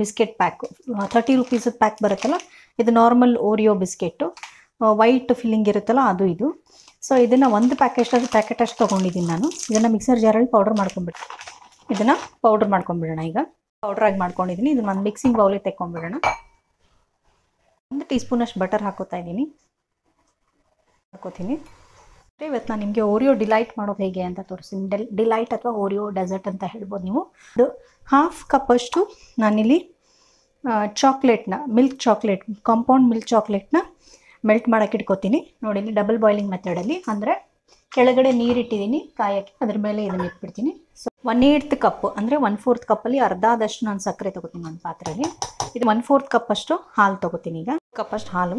biscuit pack thirty ರುಪೀಸದ pack ಬರುತ್ತಲ್ಲ ಇದು normal Oreo biscuit white filling ಇರುತ್ತಲ್ಲ ಅದು ಇದು ಸೊ ಇದನ್ನು ಒಂದು ಪ್ಯಾಕೆಟ್ ಪ್ಯಾಕೆಟ್ ಅಷ್ಟು ತೊಗೊಂಡಿದ್ದೀನಿ ನಾನು ಇದನ್ನು ಮಿಕ್ಸರ್ ಜಾರಲ್ಲಿ ಪೌಡರ್ ಮಾಡ್ಕೊಂಬಿಟ್ಟು ಇದನ್ನು ಪೌಡ್ರ್ ಮಾಡ್ಕೊಂಬಿಡೋಣ ಈಗ ಪೌಡ್ರಾಗಿ ಮಾಡ್ಕೊಂಡಿದ್ದೀನಿ ಇದನ್ನ ಒಂದು ಮಿಕ್ಸಿಂಗ್ ಬೌಲಿಗೆ ತೆಕ್ಕೊಂಬಿಡೋಣ ಒಂದು ಟೀ ಸ್ಪೂನಷ್ಟು ಬಟರ್ ಹಾಕೋತಾ ಇದ್ದೀನಿ ಹಾಕೋತೀನಿ ಮತ್ತೆ ಇವತ್ತು ನಾನು ನಿಮಗೆ ಓರಿಯೋ ಡಿಲೈಟ್ ಮಾಡೋದು ಹೇಗೆ ಅಂತ ತೋರಿಸ್ತೀನಿ ಡೆಲ್ ಡಿಲೈಟ್ ಅಥವಾ ಓರಿಯೋ ಡೆಸರ್ಟ್ ಅಂತ ಹೇಳ್ಬೋದು ನೀವು ಇದು ಹಾಫ್ ಕಪ್ಪಷ್ಟು ನಾನಿಲ್ಲಿ ಚಾಕ್ಲೇಟ್ನ ಮಿಲ್ಕ್ ಚಾಕ್ಲೇಟ್ ಕಾಂಪೌಂಡ್ ಮಿಲ್ಕ್ ಚಾಕ್ಲೇಟ್ನ ಮೆಲ್ಟ್ ಮಾಡೋಕೆ ಇಟ್ಕೋತೀನಿ ನೋಡಿ ಇಲ್ಲಿ ಡಬಲ್ ಬಾಯ್ಲಿಂಗ್ ಮೆಥಡಲ್ಲಿ ಅಂದರೆ ಕೆಳಗಡೆ ನೀರಿಟ್ಟಿದ್ದೀನಿ ಕಾಯಕ್ಕೆ ಅದ್ರ ಮೇಲೆ ಇದನ್ನು ಇಟ್ಬಿಡ್ತೀನಿ ಸೊ ಒನ್ ಏಯ್ತ್ ಕಪ್ ಅಂದರೆ ಒನ್ ಫೋರ್ತ್ ಕಪ್ಪಲ್ಲಿ ಅರ್ಧದಷ್ಟು ನಾನು ಸಕ್ಕರೆ ತೊಗೋತೀನಿ ಒಂದು ಪಾತ್ರೆಯಲ್ಲಿ ಇದು ಒನ್ ಫೋರ್ತ್ ಕಪ್ಪಷ್ಟು ಹಾಲು ತೊಗೋತೀನಿ ಈಗ ಕಪ್ಪಷ್ಟು ಹಾಲು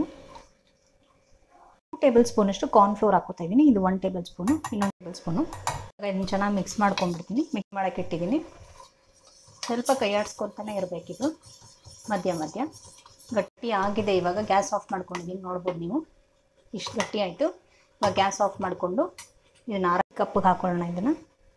ಟೇಬಲ್ ಸ್ಪೂನಷ್ಟು ಕಾರ್ನ್ಫ್ಲೋರ್ ಹಾಕೋತಾ ಇದ್ದೀನಿ ಇದು ಒನ್ ಟೇಬಲ್ ಸ್ಪೂನು ಇನ್ನೊಂದು ಟೇಬಲ್ ಸ್ಪೂನು ಇದನ್ನು ಚೆನ್ನಾಗಿ ಮಿಕ್ಸ್ ಮಾಡ್ಕೊಂಡ್ಬಿಡ್ತೀನಿ ಮಿಕ್ಸ್ ಮಾಡೋಕ್ಕೆ ಇಟ್ಟಿದ್ದೀನಿ ಸ್ವಲ್ಪ ಕೈಯಾಡಿಸ್ಕೊತಾನೆ ಇರಬೇಕಿದು ಮಧ್ಯ ಮಧ್ಯ ಗಟ್ಟಿ ಆಗಿದೆ ಇವಾಗ ಗ್ಯಾಸ್ ಆಫ್ ಮಾಡ್ಕೊಂಡಿದ್ದೀನಿ ನೋಡ್ಬೋದು ನೀವು ಇಷ್ಟು ಗಟ್ಟಿ ಆಯಿತು ಇವಾಗ ಗ್ಯಾಸ್ ಆಫ್ ಮಾಡಿಕೊಂಡು ಇದನ್ನು ಆರು ಕಪ್ಪಿಗೆ ಹಾಕೊಳ್ಳೋಣ ಇದನ್ನು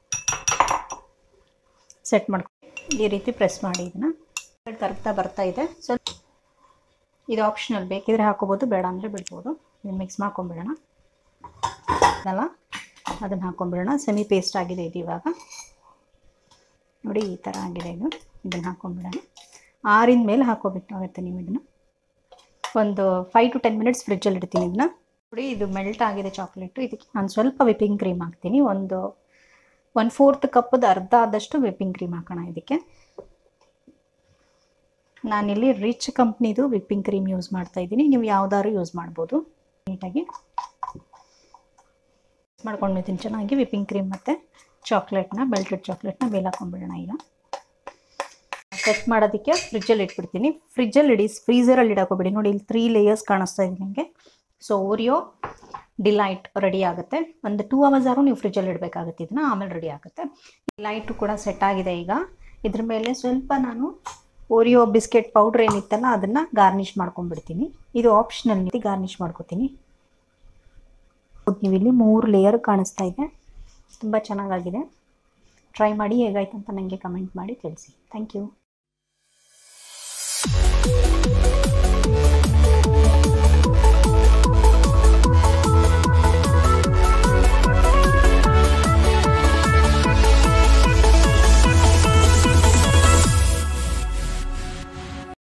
ಸೆಟ್ ಮಾಡ್ಕೊಂಡು ಈ ರೀತಿ ಪ್ರೆಸ್ ಮಾಡಿ ಇದನ್ನು ಕರಗ್ತಾ ಬರ್ತಾ ಇದೆ ಸ್ವಲ್ಪ ಇದು ಆಪ್ಷನಲ್ ಬೇಕಿದ್ರೆ ಹಾಕೋಬೋದು ಬೇಡ ಅಂದರೆ ಬಿಡ್ಬೋದು ಇದನ್ನು ಮಿಕ್ಸ್ ಮಾಡ್ಕೊಂಬಿಡೋಣ ಅಲ್ಲ ಅದನ್ನು ಹಾಕ್ಕೊಂಬಿಡೋಣ ಸೆಮಿ ಪೇಸ್ಟ್ ಆಗಿದೆ ಇದು ಇವಾಗ ನೋಡಿ ಈ ಥರ ಆಗಿದೆ ಇದು ಇದನ್ನು ಹಾಕ್ಕೊಂಬಿಡೋಣ ಆರಿನ ಮೇಲೆ ಹಾಕೋಬೇಕಾಗುತ್ತೆ ನೀವು ಇದನ್ನು ಒಂದು ಫೈವ್ ಟು ಟೆನ್ ಮಿನಿಟ್ಸ್ ಫ್ರಿಜ್ಜಲ್ಲಿ ಇಡ್ತೀನಿ ಇದನ್ನ ನೋಡಿ ಇದು ಮೆಲ್ಟ್ ಆಗಿದೆ ಚಾಕ್ಲೇಟು ಇದಕ್ಕೆ ನಾನು ಸ್ವಲ್ಪ ವಿಪ್ಪಿಂಗ್ ಕ್ರೀಮ್ ಹಾಕ್ತೀನಿ ಒಂದು ಒನ್ ಫೋರ್ತ್ ಕಪ್ಪದ ಅರ್ಧ ಆದಷ್ಟು ವಿಪ್ಪಿಂಗ್ ಕ್ರೀಮ್ ಹಾಕೋಣ ಇದಕ್ಕೆ ನಾನಿಲ್ಲಿ ರಿಚ್ ಕಂಪ್ನಿದು ವಿಪ್ಪಿಂಗ್ ಕ್ರೀಮ್ ಯೂಸ್ ಮಾಡ್ತಾ ಇದ್ದೀನಿ ನೀವು ಯಾವ್ದಾದ್ರು ಯೂಸ್ ಮಾಡ್ಬೋದು ನೀಟಾಗಿ ಮಾಡ್ಕೊಂಡಿದ್ದೀನಿ ಚೆನ್ನಾಗಿ ವಿಪ್ಪಿಂಗ್ ಕ್ರೀಮ್ ಮತ್ತು ಚಾಕ್ಲೇಟ್ನ ಬೆಲ್ಟೆಡ್ ಚಾಕ್ಲೇಟ್ನ ಮೇಲೆ ಹಾಕೊಂಡ್ಬಿಡೋಣ ಈಗ ಸೆಟ್ ಮಾಡೋದಕ್ಕೆ ಫ್ರಿಜ್ಜಲ್ಲಿ ಇಟ್ಬಿಡ್ತೀನಿ ಫ್ರಿಜ್ಜಲ್ಲಿ ಇಡಿ ಫ್ರೀಸರಲ್ಲಿ ಇಡಾಕೋಬೇಡಿ ನೋಡಿ ಇಲ್ಲಿ ತ್ರೀ ಲೇಯರ್ಸ್ ಕಾಣಿಸ್ತಾ ಇದೆ ನಿಮಗೆ ಸೊ ಓರಿಯೋ ಡಿಲೈಟ್ ರೆಡಿ ಆಗುತ್ತೆ ಒಂದು ಟೂ ಅವರ್ಸ್ ಆದ್ರೂ ನೀವು ಫ್ರಿಜ್ಜಲ್ಲಿ ಇಡಬೇಕಾಗುತ್ತೆ ಇದನ್ನ ಆಮೇಲೆ ರೆಡಿ ಆಗುತ್ತೆ ಡಿಲೈಟು ಕೂಡ ಸೆಟ್ ಆಗಿದೆ ಈಗ ಇದ್ರ ಮೇಲೆ ಸ್ವಲ್ಪ ನಾನು ಓರಿಯೋ ಬಿಸ್ಕೆಟ್ ಪೌಡ್ರ್ ಏನಿತ್ತಲ್ಲ ಅದನ್ನು ಗಾರ್ನಿಷ್ ಮಾಡ್ಕೊಂಡ್ಬಿಡ್ತೀನಿ ಇದು ಆಪ್ಷನಲ್ ರೀತಿ ಗಾರ್ನಿಷ್ ಮಾಡ್ಕೋತೀನಿ ನೀವು ಇಲ್ಲಿ ಮೂರು ಲೇಯರ್ ಕಾಣಿಸ್ತಾ ಇದೆ ತುಂಬ ಚೆನ್ನಾಗಾಗಿದೆ ಟ್ರೈ ಮಾಡಿ ಹೇಗಾಯ್ತು ಅಂತ ನನಗೆ ಕಮೆಂಟ್ ಮಾಡಿ ತಿಳಿಸಿ ಥ್ಯಾಂಕ್ ಯು